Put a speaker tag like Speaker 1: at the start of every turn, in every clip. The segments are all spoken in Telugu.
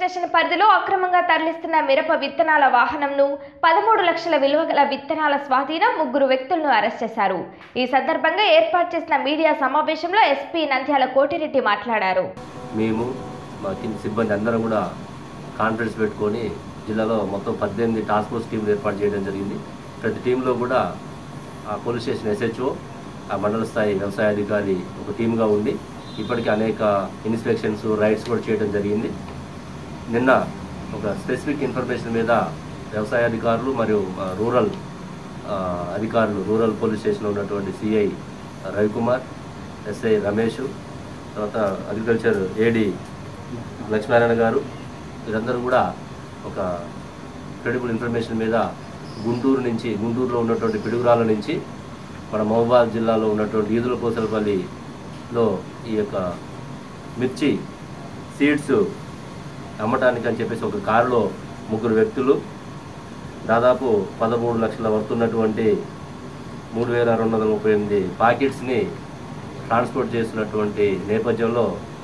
Speaker 1: స్టేషన్ పరిధిలో అక్రమంగా తరలిస్తున్న మిరప విత్తనాల వాహనంను పదమూడు లక్షల విలువ గల విత్తనాల స్వాధీనం ముగ్గురు వ్యక్తులను అరెస్ట్ చేశారు ఈ సందర్భంగా ఏర్పాటు చేసిన మీడియా సమావేశంలో ఎస్పీ నంద్యాల కోటిరెడ్డి మాట్లాడారు
Speaker 2: మేము మా కింద సిబ్బంది అందరం కూడా కాన్ఫరెన్స్ పెట్టుకొని జిల్లాలో మొత్తం పద్దెనిమిది టాస్క్ ఫోర్స్ టీంలు ఏర్పాటు చేయడం జరిగింది ప్రతి టీంలో కూడా ఆ పోలీస్ స్టేషన్ ఎస్హెచ్ఓ ఆ మండల స్థాయి వ్యవసాయ అధికారి ఒక టీమ్గా ఉండి ఇప్పటికీ అనేక ఇన్స్పెక్షన్స్ రైడ్స్ కూడా చేయడం జరిగింది నిన్న ఒక స్పెసిఫిక్ ఇన్ఫర్మేషన్ మీద వ్యవసాయ అధికారులు మరియు ఆ, రూరల్ ఆ, అధికారులు రూరల్ పోలీస్ స్టేషన్లో ఉన్నటువంటి సిఐ రవికుమార్ ఎస్ఐ రమేష్ తర్వాత అగ్రికల్చర్ ఏడి లక్ష్మీనారాయణ గారు వీరందరూ కూడా ఒక క్రెడిబుల్ ఇన్ఫర్మేషన్ మీద గుంటూరు నుంచి గుంటూరులో ఉన్నటువంటి పిడుగురాల నుంచి మన మహబూబాద్ జిల్లాలో ఉన్నటువంటి ఈదుల కోసలపల్లిలో ఈ యొక్క మిర్చి సీడ్స్ అమ్మటానికి అని చెప్పేసి ఒక కారులో ముగ్గురు వ్యక్తులు దాదాపు పదమూడు లక్షల వర్తున్నటువంటి మూడు వేల రెండు వందల ముప్పై ఎనిమిది ప్యాకెట్స్ని ట్రాన్స్పోర్ట్ చేస్తున్నటువంటి నేపథ్యంలో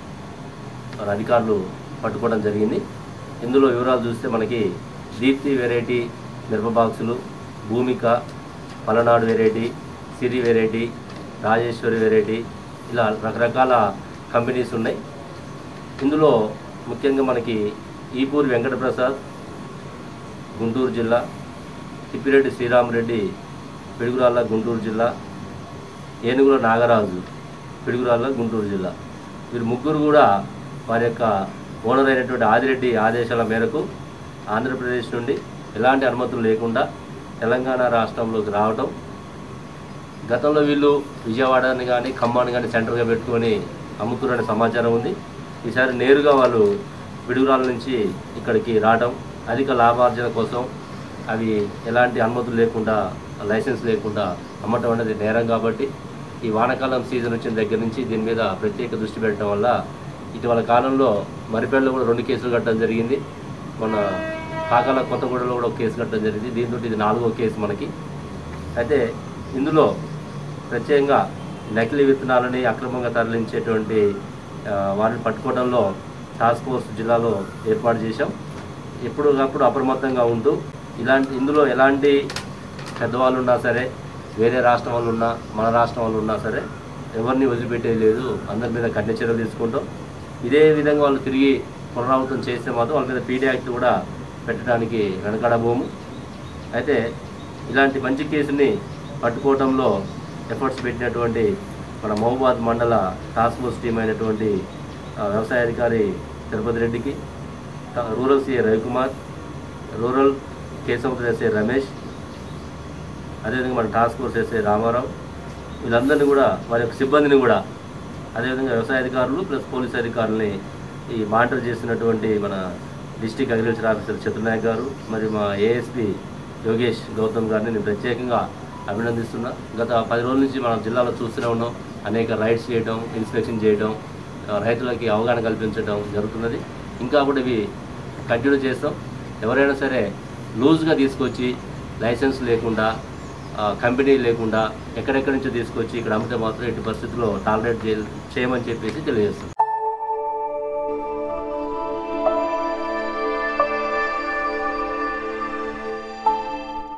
Speaker 2: మన అధికారులు పట్టుకోవడం జరిగింది ఇందులో వివరాలు చూస్తే మనకి దీప్తి వెరైటీ మిరప బాక్సులు Bhoomika Palnadu variety Siri variety Rajeshwari variety ఇలా రకరకాల కంపెనీస్ ఉన్నాయి ఇందులో ముఖ్యంగా మనకి ఈపూరి వెంకటప్రసాద్ గుంటూరు జిల్లా తిప్పిరెడ్డి శ్రీరామరెడ్డి పిడుగురాళ్ళ గుంటూరు జిల్లా ఏనుగుల నాగరాజు పిడుగురాళ్ళ గుంటూరు జిల్లా వీరు ముగ్గురు కూడా వారి యొక్క ఓనర్ అయినటువంటి ఆదిరెడ్డి ఆదేశాల మేరకు ఆంధ్రప్రదేశ్ నుండి ఎలాంటి అనుమతులు లేకుండా తెలంగాణ రాష్ట్రంలోకి రావటం గతంలో వీళ్ళు విజయవాడని కానీ ఖమ్మాన్ని కానీ సెంటర్గా పెట్టుకొని అమ్ముతున్న సమాచారం ఉంది ఈసారి నేరుగా వాళ్ళు పిడుగురాల నుంచి ఇక్కడికి రావడం అధిక లాభార్జన కోసం అవి ఎలాంటి అనుమతులు లేకుండా లైసెన్స్ లేకుండా అమ్మటం అనేది నేరం కాబట్టి ఈ వానాకాలం సీజన్ వచ్చిన దగ్గర నుంచి దీని మీద ప్రత్యేక దృష్టి పెట్టడం వల్ల ఇటీవల కాలంలో మరిపేడలో కూడా రెండు కేసులు కట్టడం జరిగింది మన కాకాల కొత్తగూడలో కూడా ఒక కేసు కట్టడం జరిగింది దీంతో ఇది నాలుగో కేసు మనకి అయితే ఇందులో ప్రత్యేకంగా నకిలీ విత్తనాలని అక్రమంగా తరలించేటువంటి ఆ, వారిని పట్టుకోవడంలో టాస్క్ ఫోర్స్ జిల్లాలో ఏర్పాటు చేశాం ఎప్పటికప్పుడు అప్రమత్తంగా ఉంటూ ఇలాంటి ఇందులో ఎలాంటి పెద్దవాళ్ళు ఉన్నా సరే వేరే రాష్ట్రం వాళ్ళు ఉన్నా మన రాష్ట్రం వాళ్ళు ఉన్నా సరే ఎవరిని వదిలిపెట్టేది లేదు అందరి మీద కఠిన చర్యలు తీసుకుంటాం ఇదే విధంగా వాళ్ళు తిరిగి పునరావృతం చేస్తే మాత్రం వాళ్ళ మీద పీడీ యాక్ట్ కూడా పెట్టడానికి వెనకడబోము అయితే ఇలాంటి మంచి కేసుని పట్టుకోవడంలో ఎఫర్ట్స్ పెట్టినటువంటి మన మహబూబాద్ మండల టాస్క్ ఫోర్స్ టీం అయినటువంటి ఆ, వ్యవసాయ అధికారి తిరుపతి రెడ్డికి ట- rural CI Ravikumar rural Keshavapathi SI Ramesh అదేవిధంగా మన టాస్క్ ఫోర్స్ ఎస్ఐ రామారావు వీళ్ళందరినీ కూడా వారి యొక్క సిబ్బందిని కూడా అదేవిధంగా వ్యవసాయ అధికారులు ప్లస్ పోలీస్ అధికారులని ఈ మానిటర్ చేస్తున్నటువంటి మన డిస్టిక్ అగ్రికల్చర్ ఆఫీసర్ చతుర్నాయక్ గారు మరియు మా ఏఎస్పి యోగేష్ గౌతమ్ గారిని నేను ప్రత్యేకంగా అభినందిస్తున్నా గత పది రోజుల నుంచి మనం జిల్లాలో చూస్తూనే ఉన్నాం అనేక రైడ్స్ చేయడం ఇన్స్పెక్షన్ చేయడం ఆ, రైతులకి అవగాహన కల్పించడం జరుగుతున్నది ఇంకా కూడా ఇవి కంటిన్యూ చేస్తాం ఎవరైనా సరే లూజ్గా తీసుకొచ్చి లైసెన్స్ లేకుండా ఆ, కంపెనీ లేకుండా ఎక్కడెక్కడి నుంచో తీసుకొచ్చి ఇక్కడ అమ్మితే మాత్రం ఎట్టి పరిస్థితుల్లో టాలరేట్ చేయమని చెప్పేసి తెలియజేస్తాం